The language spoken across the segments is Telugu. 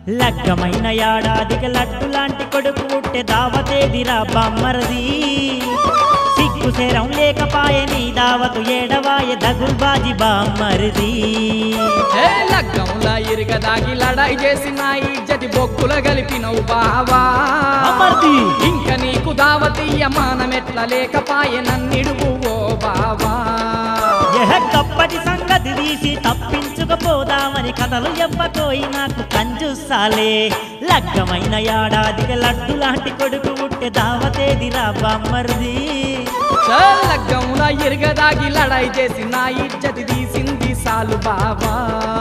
లగ్గమైన ఏడాదికి లడ్డు లాంటి కొడుకు పుట్టే దావతేదిరా బామ్మరది సిగ్గు శరం లేకపాయే నీ దావతు ఏడవాయ దగుల్బాజి బామ్మరిది ఏ లగ్గంలా ఇరగదాగి లడాయి చేసిన ఇజ్జతి బొక్కుల గలిపినవు బావా అమర్ది ఇంక నీకు దావతీయ మానమెట్ల లేకపాయే నన్నిడువు ఓ బావా ఎహ కప్పటి సంగతి తీసి తప్పించుకపోదామని కథలు ఎవ్వకోయి నాకు కంజుసాలే లగ్గమైన ఏడాదికి లడ్డు లాంటి కొడుకు పుట్టే దావతేదిరా బామ్మరిది చల్ లగ్గంలా ఇరగదాగి లడాయి చేసిన ఇజ్జతి తీసింది సాలు బావా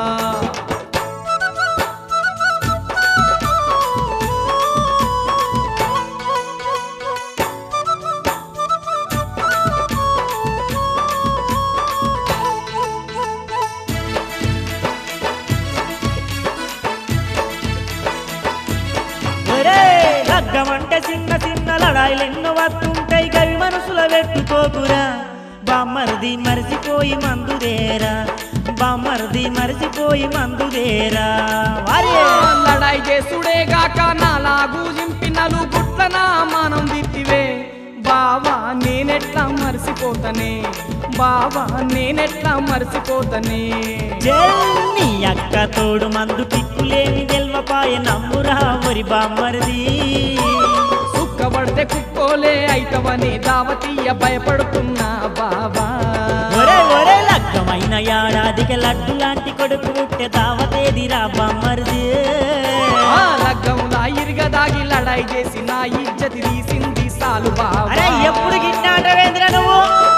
ఒరే లగ్గమంటే చిన్న చిన్న లడాయిలు ఎన్నో వస్తుంటాయి గవి మనసుల పెట్టుకోకురా బామ్మరిది మరిసిపోయి మందుదేరా బామ్మరిది మరిసిపోయి మందుదేరా వారే లడాయి చేసుడే గాక నాలాగు జింపినలు గుట్ల నా మానం దిత్తివే బావా నేనెట్లా మర్చిపోతనే బావా నేనెట్లా మర్చిపోతనే జల్ని అక్క తోడు మందు కిక్కులేని తెల్వపాయ నమ్మురా ఒరి బామ్మరిది సుక్కబడితే కుక్కోలే అయితవని దావతీయ భయపడుతున్నా బావా ఒరే ఒరే లగ్గమైన ఏడాదికి లడ్డు లాంటి కొడుకు పుట్టే దావతేదిరా బామ్మరిది ఆ లగ్గంలా ఇరగదాగి లడాయి చేసి నా ఇజ్జతి తీసింది సాలు బావా అరే ఎప్పుడు గిట్టాటవేంద్ర నువ్వు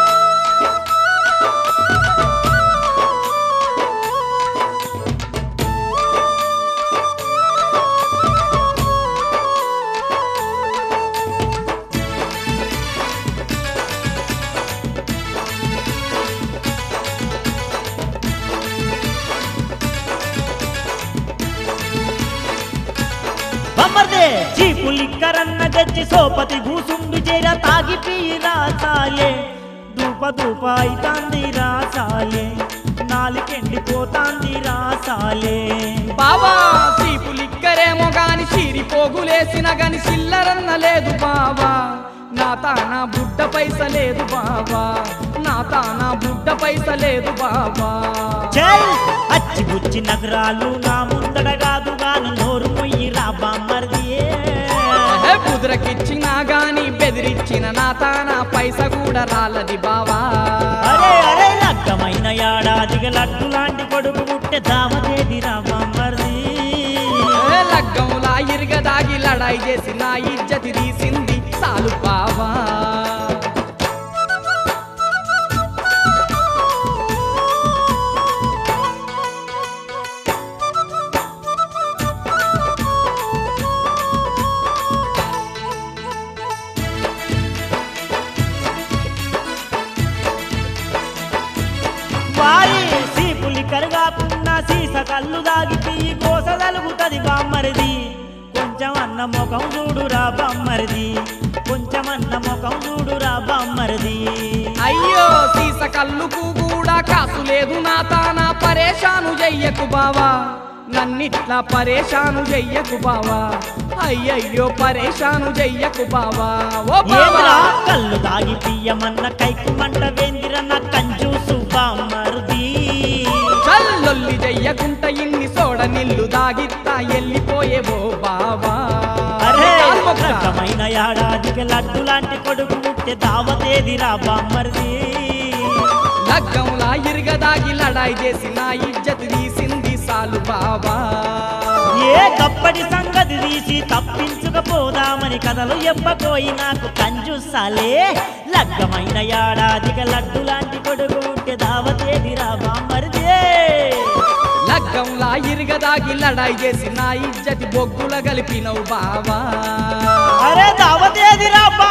బమ్మర్దే చీపు లిక్కరన్న తెచ్చి సోపతి కూసుండు చేర తాగి పియి రాసాలే దూప దూప అయితాంది రాసాలే నాలుకెండిపోతాంది రాసాలే బావా సీపు లిక్కరేమో గాని చీరి పోగులేసిన గాని చిల్లరన్న లేదు బావా నా తానా బుడ్డ పైస లేదు బావా నా తానా బుడ్డ పైస లేదు బావా చల్ అచ్చి బుచ్చి నగరాలు నా ముందడ కాదు గాను నోరు మొయ్యి రా బామ్మర్దియే ఏ కుదురకిచ్చినా గాని బెదిరించిన నా తానా పైస కూడా రాలది బావా అరే అరే లగ్గమైన ఏడాదిగా లడ్డు లాంటి కొడుకు పుట్టే దామదేదిరా బామ్మర్ది ఏ లగ్గంలా ఇరగదాగి లడాయి చేసి నా ఇజ్జతి తీసింది సాలు బావా వారి సీపులి కరుగాకున్న సీస కళ్ళు దాగి పియ్యి కోస తలుగుతది బామ్మరిది కొంచెం అన్న ముఖం చూడురా బామ్మరిది కొంచెం అన్న ముఖం చూడురా బామ్మరిది అయ్యో సీస కళ్ళుకు కూడా కాసు లేదు నా తానా పరేషాను చెయ్యకు బావా నన్నిట్లా పరేషాను చెయ్యకు బావా అయ్యయ్యో పరేషాను చెయ్యకు బావా ఓ ఏంద్రా బావా కళ్ళు దాగి పియ్యమన్న కైకు మంట వేందిర నా కంజూసు బామ్మరిది చల్లొల్లి చెయ్యకుంట ఇన్ని సోడ నిల్లు దాగిత్తా ఎల్లిపోయేవో బావా అరే కాల్మొక్క. రకమైన ఏడాదికి లడ్డు లాంటి కొడుకు పుట్టే దావతేదిరా బామ్మరిది లగ్గంలా ఇరగదాగి లడాయి చేసి నా ఇజ్జతి తీసింది సాలు బావా ఏ గప్పటి సంగతి తీసి తప్పించుకపోదామని కథలు ఎప్పపోయి నాకు కంజుసాలే లగ్గమైన ఏడాదికి లడ్డు లాంటి కొడుకు ఉంటే దావతేదిరా బామ్మరిదే లగ్గంలా ఇరగదాగి లడాయి చేసి నా ఇజ్జతి బొగ్గుల కలిపినవు బావా అరే దావతేదిరా